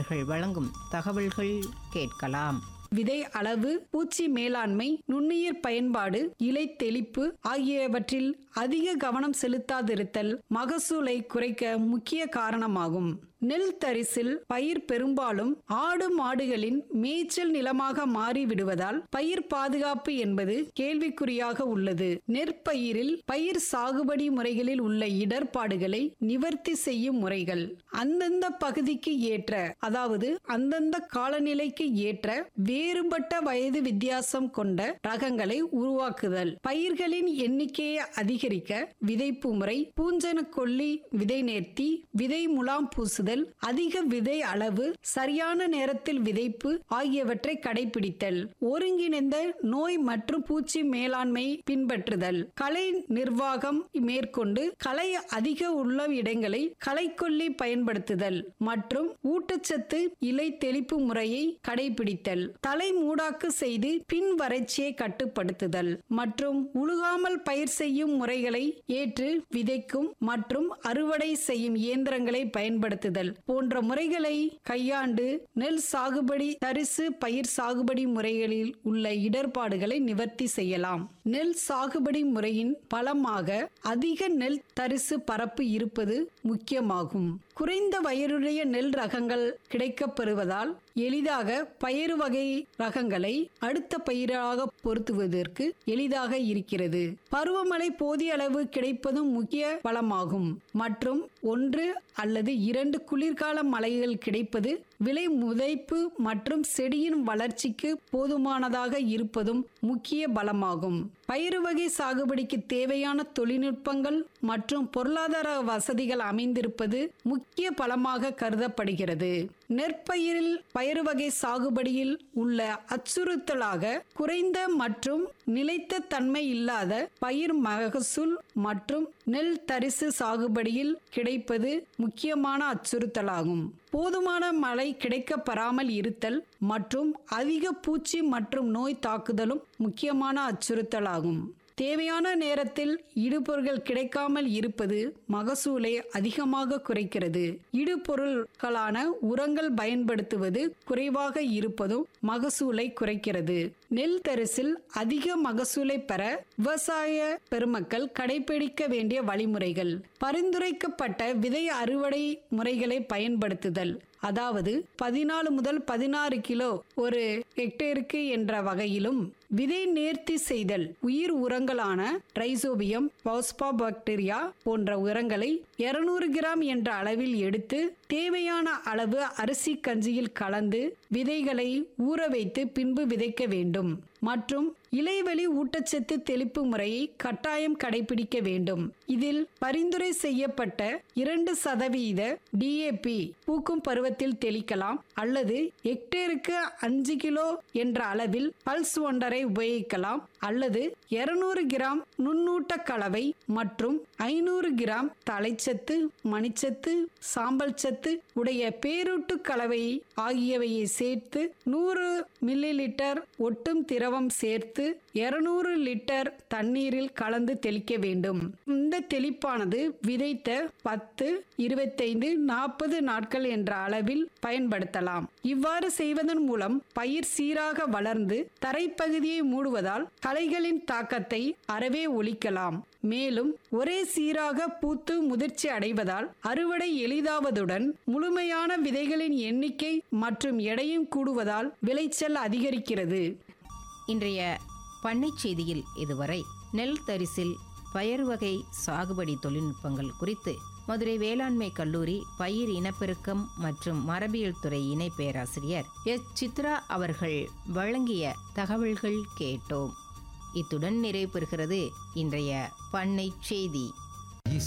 அவர்கள் வழங்கும் தகவல்கள் கேட்கலாம் விதை அளவு பூச்சி மேலாண்மை நுண்ணுயிர் பயன்பாடு இலை தெளிப்பு ஆகியவற்றில் அதிக கவனம் செலுத்தாதிருத்தல் மகசூலை குறைக்க முக்கிய காரணமாகும் நெல் தரிசில் பயிர் பெரும்பாலும் ஆடு மாடுகளின் மேய்ச்சல் நிலமாக மாறிவிடுவதால் பயிர் பாதுகாப்பு என்பது கேள்விக்குறியாக உள்ளது நெற்பயிரில் பயிர் சாகுபடி முறைகளில் உள்ள இடர்பாடுகளை நிவர்த்தி செய்யும் முறைகள் அந்தந்த பகுதிக்கு ஏற்ற அதாவது அந்தந்த காலநிலைக்கு ஏற்ற வேறுபட்ட வயது வித்தியாசம் கொண்ட ரகங்களை உருவாக்குதல் பயிர்களின் எண்ணிக்கையை அதிகரிக்க விதைப்பு முறை பூஞ்சன கொல்லி விதை நேர்த்தி விதை முலாம் பூசுதல் அதிக விதை அளவு சரியான நேரத்தில் விதைப்பு ஆகியவற்றை கடைபிடித்தல் ஒருங்கிணைந்த நோய் மற்றும் பூச்சி மேலாண்மை பின்பற்றுதல் கலை நிர்வாகம் மேற்கொண்டு களை அதிக உள்ள இடங்களை களைக்கொல்லி பயன்படுத்துதல் மற்றும் ஊட்டச்சத்து இலை தெளிப்பு முறையை கடைபிடித்தல் தலை மூடாக்கு செய்து பின் வறட்சியை கட்டுப்படுத்துதல் மற்றும் உழுகாமல் பயிர் செய்யும் முறைகளை ஏற்று விதைக்கும் மற்றும் அறுவடை செய்யும் இயந்திரங்களை பயன்படுத்துதல் போன்ற முறைகளை கையாண்டு நெல் சாகுபடி தரிசு பயிர் சாகுபடி முறைகளில் உள்ள இடர்பாடுகளை நிவர்த்தி செய்யலாம் நெல் சாகுபடி முறையின் பலமாக அதிக நெல் தரிசு பரப்பு இருப்பது முக்கியமாகும் குறைந்த வயருடைய நெல் ரகங்கள் கிடைக்கப்பெறுவதால் எளிதாக பயிர் வகை ரகங்களை அடுத்த பயிராக பொருத்துவதற்கு எளிதாக இருக்கிறது பருவமழை போதிய அளவு கிடைப்பதும் முக்கிய பலமாகும் மற்றும் ஒன்று அல்லது இரண்டு குளிர்கால மழைகள் கிடைப்பது விலை முதைப்பு மற்றும் செடியின் வளர்ச்சிக்கு போதுமானதாக இருப்பதும் முக்கிய பலமாகும் பயிறு வகை சாகுபடிக்கு தேவையான தொழில்நுட்பங்கள் மற்றும் பொருளாதார வசதிகள் அமைந்திருப்பது முக்கிய பலமாக கருதப்படுகிறது நெற்பயிரில் பயிறு வகை சாகுபடியில் உள்ள அச்சுறுத்தலாக குறைந்த மற்றும் நிலைத்த தன்மை இல்லாத பயிர் மகசூல் மற்றும் நெல் தரிசு சாகுபடியில் கிடைப்பது முக்கியமான அச்சுறுத்தலாகும் போதுமான மழை கிடைக்கப்பெறாமல் இருத்தல் மற்றும் அதிக பூச்சி மற்றும் நோய் தாக்குதலும் முக்கியமான அச்சுறுத்தலாகும் தேவையான நேரத்தில் இடுபொருள்கள் கிடைக்காமல் இருப்பது மகசூலை அதிகமாக குறைக்கிறது இடுபொருள்களான உரங்கள் பயன்படுத்துவது குறைவாக இருப்பதும் மகசூலை குறைக்கிறது நெல் தரிசில் அதிக மகசூலை பெற விவசாய பெருமக்கள் கடைபிடிக்க வேண்டிய வழிமுறைகள் பரிந்துரைக்கப்பட்ட விதை அறுவடை முறைகளை பயன்படுத்துதல் அதாவது பதினாலு முதல் பதினாறு கிலோ ஒரு ஹெக்டேருக்கு என்ற வகையிலும் விதை நேர்த்தி செய்தல் உயிர் உரங்களான ட்ரைசோபியம் பாக்டீரியா போன்ற உரங்களை 200 கிராம் என்ற அளவில் எடுத்து தேவையான அளவு அரிசி கஞ்சியில் கலந்து விதைகளை ஊற வைத்து பின்பு விதைக்க வேண்டும் மற்றும் இலைவெளி ஊட்டச்சத்து தெளிப்பு முறையை கட்டாயம் கடைபிடிக்க வேண்டும் இதில் பரிந்துரை செய்யப்பட்ட இரண்டு சதவீத டிஏபி பூக்கும் பருவத்தில் தெளிக்கலாம் அல்லது ஹெக்டேருக்கு அஞ்சு கிலோ என்ற அளவில் பல்ஸ் ஒன்றரை உபயோகிக்கலாம் அல்லது 200 கிராம் நுண்ணூட்ட கலவை மற்றும் ஐநூறு கிராம் தலைச்சத்து மணிச்சத்து சாம்பல் சத்து உடைய பேரூட்டு கலவை ஆகியவையை சேர்த்து நூறு மில்லி லிட்டர் ஒட்டும் திரவம் சேர்த்து 200 லிட்டர் தண்ணீரில் கலந்து தெளிக்க வேண்டும் இந்த தெளிப்பானது விதைத்த பத்து இருபத்தைந்து நாற்பது நாட்கள் என்ற அளவில் பயன்படுத்தலாம் இவ்வாறு செய்வதன் மூலம் பயிர் சீராக வளர்ந்து தரைப்பகுதியை மூடுவதால் களைகளின் தாக்கத்தை அறவே ஒழிக்கலாம் மேலும் ஒரே சீராக பூத்து முதிர்ச்சி அடைவதால் அறுவடை எளிதாவதுடன் முழுமையான விதைகளின் எண்ணிக்கை மற்றும் எடையும் கூடுவதால் விளைச்சல் அதிகரிக்கிறது இன்றைய பண்ணைச் செய்தியில் இதுவரை நெல் தரிசில் பயறு வகை சாகுபடி தொழில்நுட்பங்கள் குறித்து மதுரை வேளாண்மை கல்லூரி பயிர் இனப்பெருக்கம் மற்றும் மரபியல் துறை இணை பேராசிரியர் எஸ் சித்ரா அவர்கள் வழங்கிய தகவல்கள் கேட்டோம் இத்துடன் நிறைவு பெறுகிறது இன்றைய பண்ணைச் செய்தி